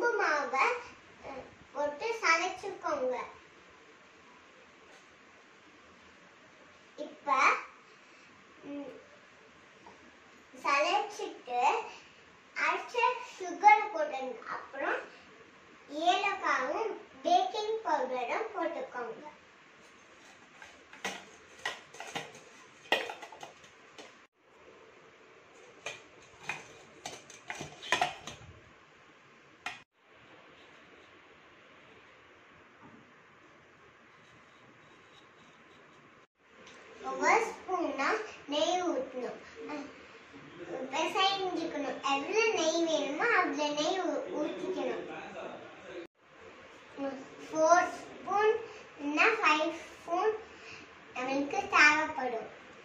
கம்பு மாவை அஹ், போட்டு சமைச்சுக்கோங்க இப்ப ம், சலைச்சிட்டு அரைச்ச சுகர் போட்டுங்க அப்புறம் ஏலக்காவும் பேக்கிங் பவுடரும் போட்டுக்கோங்க ஒரு ஸ்பூனா நெய் ஊற்றணும் பிசைஞ்சுக்கணும் எவ்வளோ நெய் வேணுமோ அவ்வளோ நெய் ஊ- ஊற்றிக்கணும் ஃபோர் ஸ்பூன் இல்லைன்னா ஃபைவ் ஸ்பூன் நம்மளுக்கு தேவைப்படும்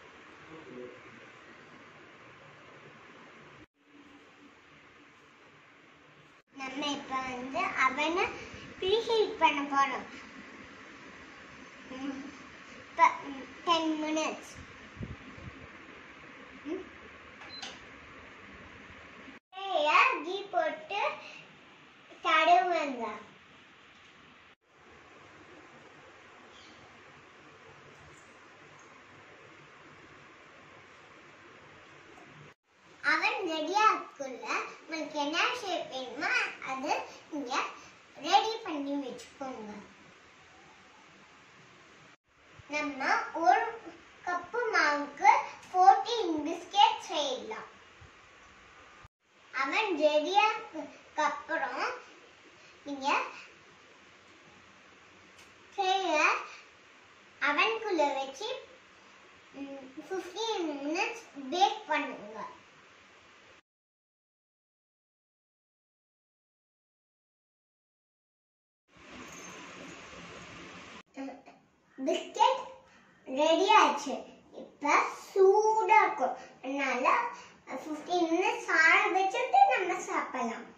நம்ம இப்போ வந்து அவனை ப்ரீஹீட் பண்ண போகிறோம் இப்போ டென் மினிட்ஸ் கீ போட்டு தடவுங்க அவன் ரெடியா இருக்குள்ள உங்களுக்கு என்ன ஷேப் வேணுமோ அது நீங்க ரெடி பண்ணி வச்சுக்கோங்க நம்ம ஒரு கப்பு மாவுக்கு 14 பிஸ்கெட் செய்யலாம் அவன் ரெடியாக்கு அப்புறம் நீங்க செய்ய அவனுக்குள்ள வச்சு ஃபிஃப்டீன் மினிட்ஸ் பேக் பண்ணுங்க பிஸ்கெட் ரெடி ஆச்சு இப்போ சூடாக இருக்கும் அதனால ஃபிஃப்டீன் மினிட்ஸ் ஆற வச்சுட்டு நம்ம சாப்பிடலாம்